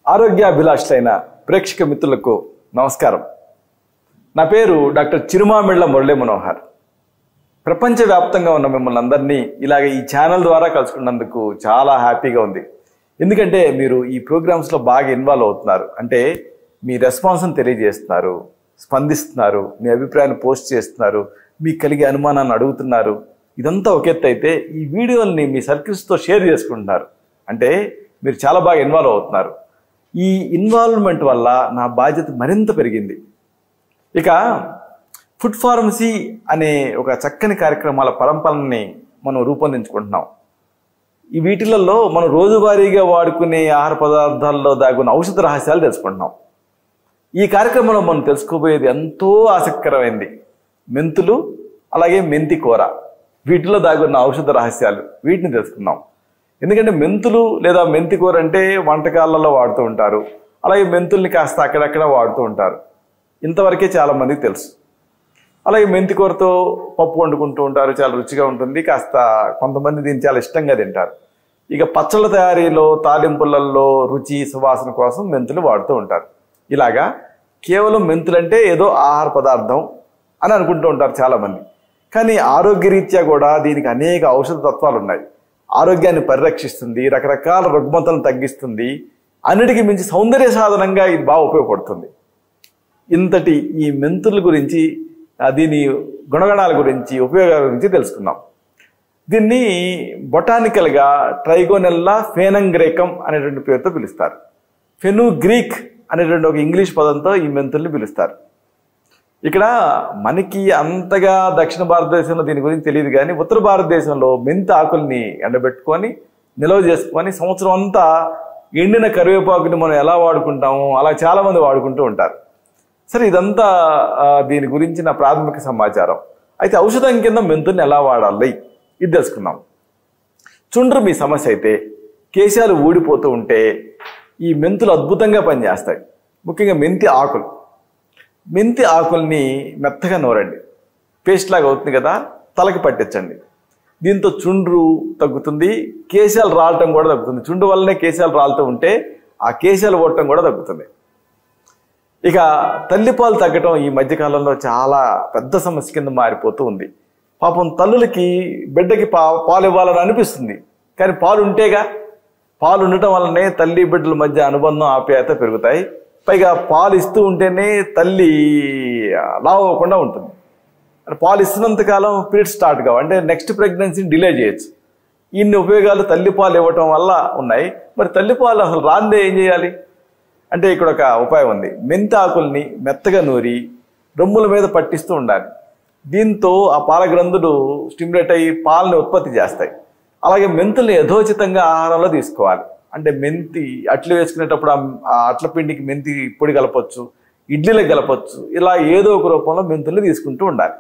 ఆరోగ్యాభిలాషులైన ప్రేక్షక మిత్రులకు నమస్కారం నా పేరు డాక్టర్ చిరుమామిళ్ళ మురళీ మనోహర్ ప్రపంచవ్యాప్తంగా ఉన్న మిమ్మల్ని అందరినీ ఇలాగ ఈ ఛానల్ ద్వారా కలుసుకున్నందుకు చాలా హ్యాపీగా ఉంది ఎందుకంటే మీరు ఈ ప్రోగ్రామ్స్లో బాగా ఇన్వాల్వ్ అవుతున్నారు అంటే మీ రెస్పాన్స్ని తెలియజేస్తున్నారు స్పందిస్తున్నారు మీ అభిప్రాయాన్ని పోస్ట్ చేస్తున్నారు మీకు కలిగే అనుమానాన్ని అడుగుతున్నారు ఇదంతా ఒక ఎత్తు అయితే ఈ వీడియోల్ని మీ సర్కిల్స్తో షేర్ చేసుకుంటున్నారు అంటే మీరు చాలా బాగా ఇన్వాల్వ్ అవుతున్నారు ఈ ఇన్వాల్వ్మెంట్ వల్ల నా బాధ్యత మరింత పెరిగింది ఇక ఫుడ్ ఫార్మసీ అనే ఒక చక్కని కార్యక్రమాల పరంపరని మనం రూపొందించుకుంటున్నాం ఈ వీటిలలో మనం రోజువారీగా వాడుకునే ఆహార పదార్థాల్లో దాగున్న ఔషధ రహస్యాలు తెలుసుకుంటున్నాం ఈ కార్యక్రమంలో మనం తెలుసుకోబోయేది ఎంతో ఆసక్తికరమైంది మెంతులు అలాగే మెంతి కూర వీటిలో దాగున్న ఔషధ రహస్యాలు వీటిని తెలుసుకుందాం ఎందుకంటే మెంతులు లేదా మెంతి కూర అంటే వంటకాలలో వాడుతూ ఉంటారు అలాగే మెంతుల్ని కాస్త అక్కడక్కడ వాడుతూ ఉంటారు ఇంతవరకే చాలా మందికి తెలుసు అలాగే మెంతి కూరతో పప్పు వండుకుంటూ ఉంటారు చాలా రుచిగా ఉంటుంది కాస్త కొంతమంది దీన్ని చాలా ఇష్టంగా తింటారు ఇక పచ్చళ్ళ తయారీలో తాలింపులలో రుచి సువాసన కోసం మెంతులు వాడుతూ ఉంటారు ఇలాగా కేవలం మెంతులంటే ఏదో ఆహార పదార్థం అని అనుకుంటూ ఉంటారు చాలామంది కానీ ఆరోగ్యరీత్యా కూడా దీనికి అనేక ఔషధ తత్వాలు ఉన్నాయి ఆరోగ్యాన్ని పరిరక్షిస్తుంది రకరకాల రుగ్మతలను తగ్గిస్తుంది అన్నిటికీ మించి సౌందర్య సాధనంగా ఇది బాగా ఉపయోగపడుతుంది ఇంతటి ఈ మెంతుల గురించి ఆ, దీని గుణగణాల గురించి ఉపయోగాల గురించి తెలుసుకుందాం దీన్ని బొటానికల్గా ట్రైగోనెల్లా ఫేనంగ్రేకం అనేటువంటి పేరుతో పిలుస్తారు ఫెనుగ్రీక్ అనేటువంటి ఒక ఇంగ్లీష్ పదంతో ఈ మెంతుల్ని పిలుస్తారు ఇక్కడ మనకి అంతగా దక్షిణ భారతదేశంలో దీని గురించి తెలియదు కానీ ఉత్తర భారతదేశంలో మెంతి ఆకుల్ని ఎండబెట్టుకొని నిల్వ చేసుకొని సంవత్సరం అంతా ఎండిన కరివేపాకుని మనం ఎలా వాడుకుంటామో అలా చాలామంది వాడుకుంటూ ఉంటారు సరే ఇదంతా ఆ, దీని గురించిన ప్రాథమిక సమాచారం అయితే ఔషధం కింద మెంతుల్ని ఎలా వాడాలి ఇది తెలుసుకుందాం చుండ్రు మీ సమస్య అయితే కేశాలు ఊడిపోతూ ఉంటే ఈ మెంతులు అద్భుతంగా పనిచేస్తాయి ముఖ్యంగా మెంతి ఆకులు మెంతి ఆకుల్ని మెత్తగా నూరండి పేస్ట్ లాగా అవుతుంది కదా తలకి పట్టించండి దీంతో చుండ్రు తగ్గుతుంది కేశాలు రాలటం కూడా తగ్గుతుంది చుండ్రు వల్లనే కేశాలు రాలుతూ ఉంటే ఆ కేశాలు ఓడటం కూడా తగ్గుతుంది ఇక తల్లిపాలు తగ్గటం ఈ మధ్యకాలంలో చాలా పెద్ద సమస్య కింద మారిపోతూ ఉంది పాపం తల్లులకి బిడ్డకి పా పాలు ఇవ్వాలని అనిపిస్తుంది కానీ పాలు ఉంటేగా పాలు ఉండటం వల్లనే తల్లి బిడ్డల మధ్య అనుబంధం ఆప్యాయత పెరుగుతాయి పైగా పాలు ఇస్తూ ఉంటేనే తల్లి లావ్ అవ్వకుండా ఉంటుంది అంటే పాలు ఇస్తున్నంత కాలం పీరియడ్ స్టార్ట్ కావు అంటే నెక్స్ట్ ప్రెగ్నెన్సీని డిలే చేయొచ్చు ఇన్ని ఉపయోగాలు తల్లిపాలు ఇవ్వటం వల్ల ఉన్నాయి మరి తల్లిపాలు అసలు రాందే ఏం చేయాలి అంటే ఇక్కడ ఒక ఉపాయం ఉంది మెంతి ఆకుల్ని మెత్తగా నూరి రొమ్ముల మీద పట్టిస్తూ ఉండాలి దీంతో ఆ పాల గ్రంథులు స్టిమ్యులేట్ అయ్యి పాలని ఉత్పత్తి చేస్తాయి అలాగే మెంతుల్ని యథోచితంగా ఆహారంలో తీసుకోవాలి అంటే మెంతి అట్లు వేసుకునేటప్పుడు ఆ- ఆ అట్ల పిండికి మెంతి పొడి కలపొచ్చు ఇడ్లీలకు కలపొచ్చు ఇలా ఏదో ఒక రూపంలో మెంతుల్ని తీసుకుంటూ ఉండాలి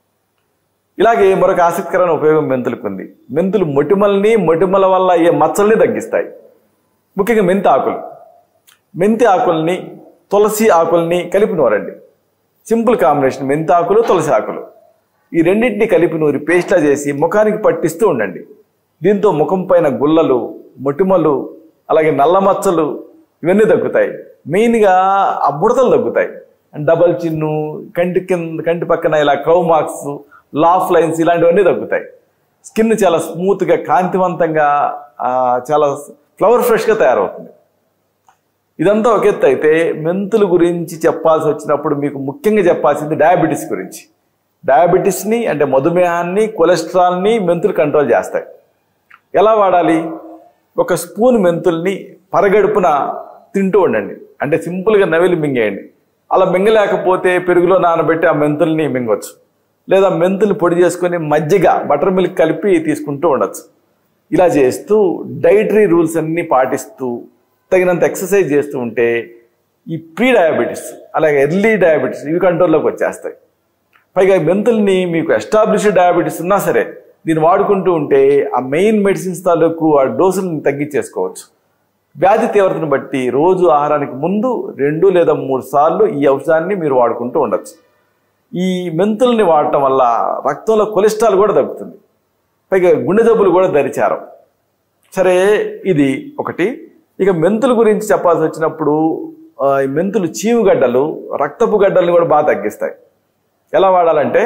ఇలాగే మరొక ఆసక్తికరమైన ఉపయోగం మెంతులకు ఉంది మెంతులు మొటిమల్ని మొటిమల వల్ల అయ్యే మచ్చల్ని తగ్గిస్తాయి ముఖ్యంగా మెంతి ఆకులు మెంతి ఆకుల్ని తులసి ఆకుల్ని కలిపి నూరండి సింపుల్ కాంబినేషన్ మెంతి ఆకులు తులసి ఆకులు ఈ రెండింటిని కలిపి నూరి పేస్ట్లా చేసి ముఖానికి పట్టిస్తూ ఉండండి దీంతో ముఖం పైన గుల్లలు మొటిమలు అలాగే నల్ల మచ్చలు ఇవన్నీ తగ్గుతాయి మెయిన్గా ఆ ముడతలు తగ్గుతాయి డబల్ చిన్ను కంటి కింద కంటి పక్కన ఇలా క్రౌ మార్క్స్ లాఫ్ లైన్స్ ఇలాంటివన్నీ తగ్గుతాయి స్కిన్ చాలా స్మూత్గా కాంతివంతంగా ఆ, చాలా ఫ్లవర్ ఫ్రెష్గా తయారవుతుంది ఇదంతా ఒక ఎత్తు అయితే మెంతుల గురించి చెప్పాల్సి వచ్చినప్పుడు మీకు ముఖ్యంగా చెప్పాల్సింది డయాబెటీస్ గురించి డయాబెటీస్ని అంటే మధుమేహాన్ని కొలెస్ట్రాల్ని మెంతులు కంట్రోల్ చేస్తాయి ఎలా వాడాలి ఒక స్పూన్ మెంతుల్ని పరగడుపున తింటూ ఉండండి అంటే సింపుల్గా నవిలి మింగేయండి అలా మింగలేకపోతే పెరుగులో నానబెట్టి ఆ మెంతుల్ని మింగవచ్చు లేదా మెంతులు పొడి చేసుకొని మజ్జిగ బటర్ మిల్క్ కలిపి తీసుకుంటూ ఉండొచ్చు ఇలా చేస్తూ డైటరీ రూల్స్ అన్నీ పాటిస్తూ తగినంత ఎక్సర్సైజ్ చేస్తూ ఉంటే ఈ ప్రీ డయాబెటీస్ అలాగే ఎర్లీ డయాబెటీస్ ఇవి కంట్రోల్లోకి వచ్చేస్తాయి పైగా ఈ మెంతుల్ని మీకు ఎస్టాబ్లిష్డ్ డయాబెటీస్ ఉన్నా సరే దీన్ని వాడుకుంటూ ఉంటే ఆ మెయిన్ మెడిసిన్స్ తాలూకు ఆ డోసులను తగ్గించేసుకోవచ్చు వ్యాధి తీవ్రతను బట్టి రోజు ఆహారానికి ముందు రెండు లేదా మూడు సార్లు ఈ ఔషధాన్ని మీరు వాడుకుంటూ ఉండొచ్చు ఈ మెంతుల్ని వాడటం వల్ల రక్తంలో కొలెస్ట్రాల్ కూడా తగ్గుతుంది పైగా గుండె జబ్బులు కూడా దరిచారం సరే ఇది ఒకటి ఇక మెంతుల గురించి చెప్పాల్సి వచ్చినప్పుడు ఆ, ఈ మెంతులు చీవుగడ్డలు రక్తపు గడ్డల్ని కూడా బాగా తగ్గిస్తాయి ఎలా వాడాలంటే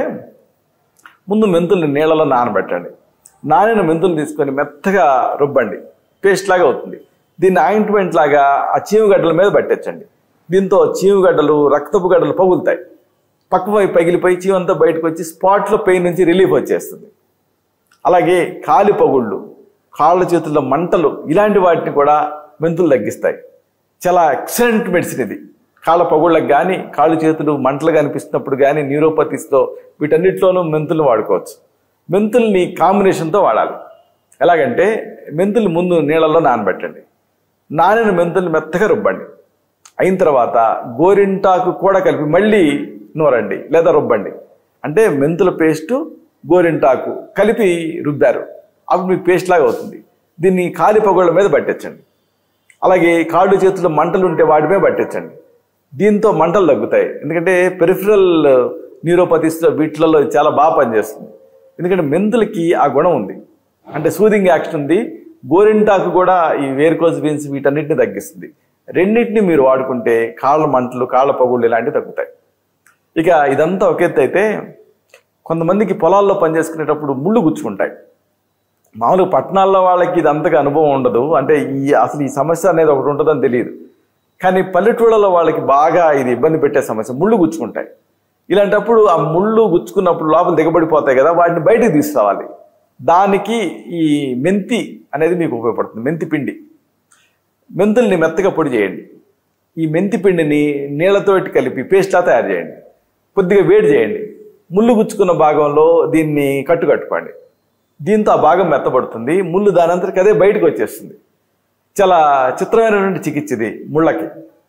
ముందు మెంతుల్ని నీళ్ళలో నానబెట్టండి నానిన మెంతులు తీసుకొని మెత్తగా రుబ్బండి పేస్ట్ లాగా అవుతుంది దీన్ని ఆయింట్మెంట్ లాగా ఆ చీవుగడ్డల మీద పట్టించండి దీంతో చీవుగడ్డలు రక్తపు గడ్డలు పగులుతాయి పక్క వైపు పగిలిపోయి చీవంతా బయటకు వచ్చి స్పాట్లో పెయిన్ నుంచి రిలీఫ్ వచ్చేస్తుంది అలాగే కాలి పగుళ్ళు కాళ్ళ చేతుల్లో మంటలు ఇలాంటి వాటిని కూడా మెంతులు తగ్గిస్తాయి చాలా ఎక్సలెంట్ మెడిసిన్ ఇది కాళ్ళ పగుళ్ళకి కానీ కాళ్ళు చేతులు మంటలు కనిపిస్తున్నప్పుడు కానీ న్యూరోపతిస్తో వీటన్నిటిలోనూ మెంతులు వాడుకోవచ్చు మెంతుల్ని కాంబినేషన్తో వాడాలి ఎలాగంటే మెంతులు ముందు నీళ్ళల్లో నానబెట్టండి నానిన మెంతులు మెత్తగా రుబ్బండి అయిన తర్వాత గోరింటాకు కూడా కలిపి మళ్ళీ నూరండి లేదా రుబ్బండి అంటే మెంతుల పేస్టు గోరింటాకు కలిపి రుబ్బారు అప్పుడు మీకు పేస్ట్ లాగా అవుతుంది దీన్ని కాలి పగుళ్ళ మీద పట్టించండి అలాగే కాళ్ళు చేతుల్లో మంటలు ఉంటే వాటి మీద పట్టించండి దీంతో మంటలు తగ్గుతాయి ఎందుకంటే పెరిఫరల్ న్యూరోపతిస్లో వీటిలలో ఇది చాలా బాగా పనిచేస్తుంది ఎందుకంటే మెంతులకి ఆ గుణం ఉంది అంటే సూదింగ్ యాక్షన్ ఉంది గోరింటాకు కూడా ఈ వేరుకోజ్ బీన్స్ వీటన్నిటిని తగ్గిస్తుంది రెండింటిని మీరు వాడుకుంటే కాళ్ళ మంటలు కాళ్ళ పగుళ్ళు ఇలాంటివి తగ్గుతాయి ఇక ఇదంతా ఒక ఎత్తు అయితే కొంతమందికి పొలాల్లో పనిచేసుకునేటప్పుడు ముళ్ళు గుచ్చుకుంటాయి మామూలుగా పట్టణాల్లో వాళ్ళకి ఇది అంతగా అనుభవం ఉండదు అంటే ఈ అసలు ఈ సమస్య అనేది ఒకటి ఉంటుందని తెలియదు కానీ పల్లెటూళ్ళలో వాళ్ళకి బాగా ఇది ఇబ్బంది పెట్టే సమస్య ముళ్ళు గుచ్చుకుంటాయి ఇలాంటప్పుడు ఆ ముళ్ళు గుచ్చుకున్నప్పుడు లోపల దిగబడిపోతాయి కదా వాటిని బయటికి తీసుకురావాలి దానికి ఈ మెంతి అనేది మీకు ఉపయోగపడుతుంది మెంతి పిండి మెంతుల్ని మెత్తగా పొడి చేయండి ఈ మెంతి పిండిని నీళ్ళతోటి కలిపి పేస్ట్లా తయారు చేయండి కొద్దిగా వేడి చేయండి ముళ్ళు గుచ్చుకున్న భాగంలో దీన్ని కట్టు కట్టుకోండి దీంతో ఆ భాగం మెత్తబడుతుంది ముళ్ళు దానంతరికి అదే బయటకు వచ్చేస్తుంది చాలా చిత్రమైనటువంటి చికిత్స ఇది ముళ్ళకి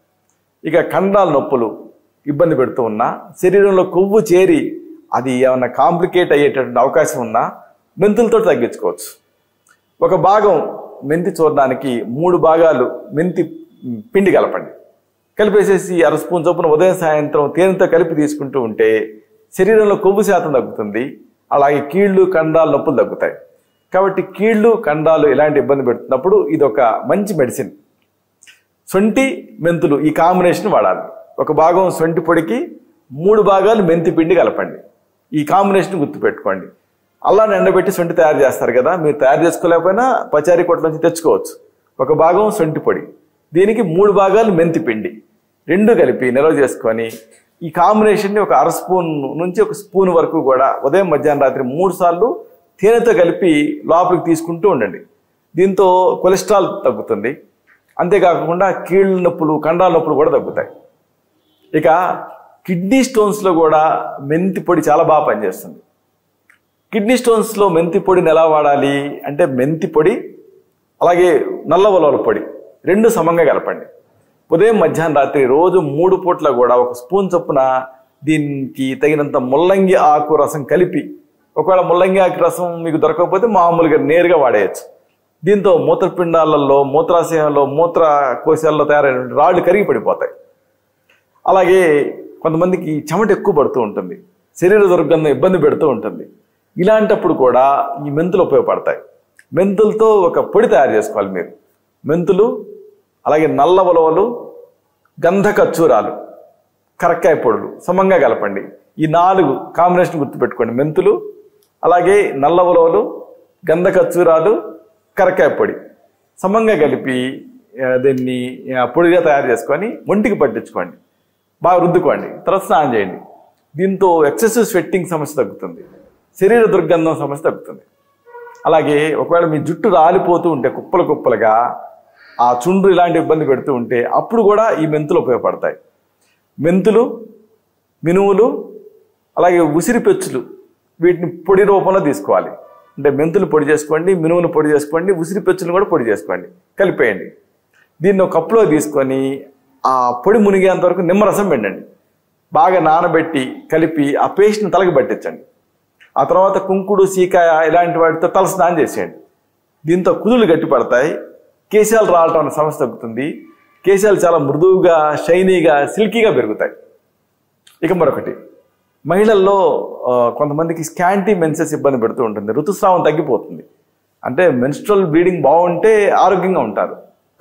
ఇక కండాల నొప్పులు ఇబ్బంది పెడుతూ ఉన్నా శరీరంలో కొవ్వు చేరి అది ఏమైనా కాంప్లికేట్ అయ్యేటటువంటి అవకాశం ఉన్నా మెంతులతో తగ్గించుకోవచ్చు ఒక భాగం మెంతి చూడడానికి మూడు భాగాలు మెంతి పిండి కలపండి కలిపేసేసి అర స్పూన్ చొప్పున ఉదయం సాయంత్రం తేనెతో కలిపి తీసుకుంటూ ఉంటే శరీరంలో కొవ్వు శాతం తగ్గుతుంది అలాగే కీళ్ళు కండాలు నొప్పులు తగ్గుతాయి కాబట్టి కీళ్ళు కండాలు ఇలాంటి ఇబ్బంది పెడుతున్నప్పుడు ఇది ఒక మంచి మెడిసిన్ సొంటి మెంతులు ఈ కాంబినేషన్ వాడాలి ఒక భాగం సొంటి పొడికి మూడు భాగాలు మెంతి పిండి కలపండి ఈ కాంబినేషన్ గుర్తుపెట్టుకోండి అల్లాన్ని ఎండబెట్టి సొంటి తయారు చేస్తారు కదా మీరు తయారు చేసుకోలేకపోయినా పచారీ కొట్ల నుంచి తెచ్చుకోవచ్చు ఒక భాగం సొంటి పొడి దీనికి మూడు భాగాలు మెంతి పిండి రెండు కలిపి నిల్వ చేసుకొని ఈ కాంబినేషన్ని ఒక అర స్పూన్ నుంచి ఒక స్పూన్ వరకు కూడా ఉదయం మధ్యాహ్నం రాత్రి మూడు సార్లు తేనెతో కలిపి లోపలికి తీసుకుంటూ ఉండండి దీంతో కొలెస్ట్రాల్ తగ్గుతుంది అంతేకాకుండా కీళ్ళ నొప్పులు కండాల నొప్పులు కూడా తగ్గుతాయి ఇక కిడ్నీ స్టోన్స్లో కూడా మెంతి పొడి చాలా బాగా పనిచేస్తుంది కిడ్నీ స్టోన్స్లో మెంతి పొడిని ఎలా వాడాలి అంటే మెంతి పొడి అలాగే నల్ల ఉలవల పొడి రెండు సమంగా కలపండి ఉదయం మధ్యాహ్నం రాత్రి రోజు మూడు పూట్ల కూడా ఒక స్పూన్ చొప్పున దీనికి తగినంత ముల్లంగి ఆకు రసం కలిపి ఒకవేళ ముల్లంగి ఆకు రసం మీకు దొరకకపోతే మామూలుగా నేరుగా వాడేయచ్చు దీంతో మూత్రపిండాలలో మూత్రాశయంలో మూత్ర కోశాల్లో తయారైన రాళ్ళు కరిగి పడిపోతాయి అలాగే కొంతమందికి చెమట ఎక్కువ పడుతూ ఉంటుంది శరీర దుర్గంధం ఇబ్బంది పెడుతూ ఉంటుంది ఇలాంటప్పుడు కూడా ఈ మెంతులు ఉపయోగపడతాయి మెంతులతో ఒక పొడి తయారు చేసుకోవాలి మీరు మెంతులు అలాగే నల్ల ఉలవలు గంధ కచ్చూరాలు కరక్కాయ పొడులు సమంగా కలపండి ఈ నాలుగు కాంబినేషన్ గుర్తుపెట్టుకోండి మెంతులు అలాగే నల్ల ఉలవలు గంధ కచ్చూరాలు కరక్కాయ పొడి సమంగా కలిపి ఆ, దీన్ని ఆ, పొడిగా తయారు చేసుకొని ఒంటికి పట్టించుకోండి బాగా రుద్దుకోండి తర్వాత స్నానం చేయండి దీంతో ఎక్సెసివ్ స్వెట్టింగ్ సమస్య తగ్గుతుంది శరీర దుర్గంధం సమస్య తగ్గుతుంది అలాగే ఒకవేళ మీ జుట్టు రాలిపోతూ ఉంటే కుప్పలు కుప్పలుగా ఆ చుండ్రు ఇలాంటి ఇబ్బంది పెడుతూ ఉంటే అప్పుడు కూడా ఈ మెంతులు ఉపయోగపడతాయి మెంతులు మినువులు అలాగే ఉసిరి పెచ్చులు వీటిని పొడి రూపంలో తీసుకోవాలి అంటే మెంతులు పొడి చేసుకోండి మినువులు పొడి చేసుకోండి ఉసిరి పెచ్చులు కూడా పొడి చేసుకోండి కలిపేయండి దీన్ని ఒక కప్పులో తీసుకొని ఆ పొడి మునిగేంత వరకు నిమ్మరసం పెట్టండి బాగా నానబెట్టి కలిపి ఆ పేస్ట్ని తలకి పట్టించండి ఆ తర్వాత కుంకుడు సీకాయ ఇలాంటి వాటితో తల స్నానం చేసేయండి దీంతో కుదులు గట్టి పడతాయి కేశాలు రావటం అనే సమస్య తగ్గుతుంది కేశాలు చాలా మృదువుగా షైనీగా సిల్కీగా పెరుగుతాయి ఇక మరొకటి మహిళల్లో ఆ, కొంతమందికి స్కాంటీ మెన్సెస్ ఇబ్బంది పెడుతూ ఉంటుంది ఋతుస్రావం తగ్గిపోతుంది అంటే మెన్స్ట్రల్ బ్లీడింగ్ బాగుంటే ఆరోగ్యంగా ఉంటారు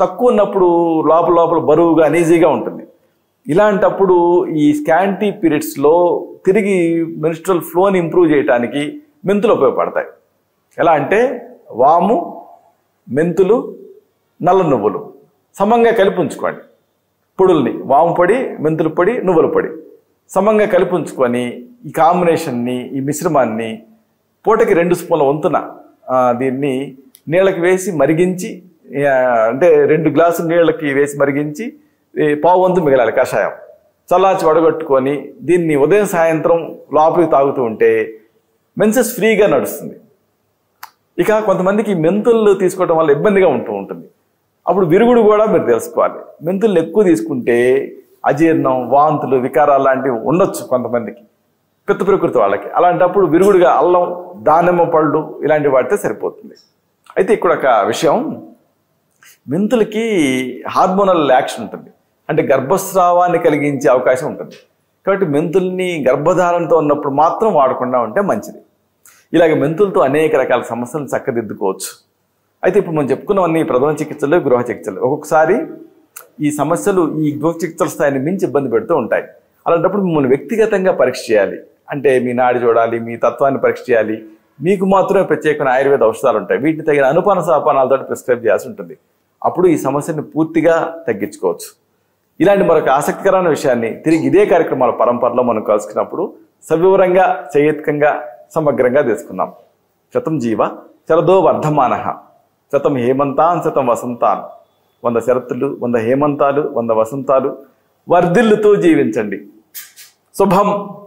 తక్కువ ఉన్నప్పుడు లోపల లోపల బరువుగా అనీజీగా ఉంటుంది ఇలాంటప్పుడు ఈ స్కాంటీ పీరియడ్స్లో తిరిగి మెన్స్ట్రల్ ఫ్లోని ఇంప్రూవ్ చేయడానికి మెంతులు ఉపయోగపడతాయి ఎలా అంటే వాము మెంతులు నల్ల నువ్వులు సమంగా కలిపి ఉంచుకోండి పొడుల్ని వాము పొడి మెంతుల పొడి నువ్వుల పొడి సమంగా కలిపి ఉంచుకొని ఈ కాంబినేషన్ని ఈ మిశ్రమాన్ని పూటకి రెండు స్పూన్ల వంతున ఆ, దీన్ని నీళ్ళకి వేసి మరిగించి ఆ, అంటే రెండు గ్లాసులు నీళ్ళకి వేసి మరిగించి ఈ పావు వంతు మిగలాలి కషాయం చల్లార్చి వడగొట్టుకొని దీన్ని ఉదయం సాయంత్రం లోపలికి తాగుతూ ఉంటే మెన్సెస్ ఫ్రీగా నడుస్తుంది ఇక కొంతమందికి మెంతులు తీసుకోవడం వల్ల ఇబ్బందిగా ఉంటూ ఉంటుంది అప్పుడు విరుగుడు కూడా మీరు తెలుసుకోవాలి మెంతులు ఎక్కువ తీసుకుంటే అజీర్ణం వాంతులు వికారాలు లాంటివి ఉండొచ్చు కొంతమందికి పిత్త ప్రకృతి వాళ్ళకి అలాంటప్పుడు విరుగుడుగా అల్లం దానిమ్మ పళ్ళు ఇలాంటివి వాడితే సరిపోతుంది అయితే ఇక్కడ ఒక విషయం మెంతులకి హార్మోనల్ యాక్షన్ ఉంటుంది అంటే గర్భస్రావాన్ని కలిగించే అవకాశం ఉంటుంది కాబట్టి మెంతుల్ని గర్భధారణతో ఉన్నప్పుడు మాత్రం వాడకుండా ఉంటే మంచిది ఇలాగ మెంతులతో అనేక రకాల సమస్యలను చక్కదిద్దుకోవచ్చు అయితే ఇప్పుడు మనం చెప్పుకున్నవన్నీ ప్రథమ చికిత్సలు గృహ చికిత్సలు ఒక్కొక్కసారి ఈ సమస్యలు ఈ గృహ చికిత్సల స్థాయిని మించి ఇబ్బంది పెడుతూ ఉంటాయి అలాంటప్పుడు మిమ్మల్ని వ్యక్తిగతంగా పరీక్ష చేయాలి అంటే మీ నాడి చూడాలి మీ తత్వాన్ని పరీక్ష చేయాలి మీకు మాత్రమే ప్రత్యేకమైన ఆయుర్వేద ఔషధాలు ఉంటాయి వీటిని తగిన అనుపాన సాపానాలతో ప్రిస్క్రైబ్ చేయాల్సి ఉంటుంది అప్పుడు ఈ సమస్యని పూర్తిగా తగ్గించుకోవచ్చు ఇలాంటి మరొక ఆసక్తికరమైన విషయాన్ని తిరిగి ఇదే కార్యక్రమాల పరంపరలో మనం కలుసుకున్నప్పుడు సవివరంగా చయేత్కంగా సమగ్రంగా తెలుసుకుందాం శతం జీవ శరదో వర్ధమాన శతం హేమంతాన్ శతం వసంతాన్ వంద శరత్తులు వంద హేమంతాలు వంద వసంతాలు వర్ధిల్లుతూ జీవించండి శుభం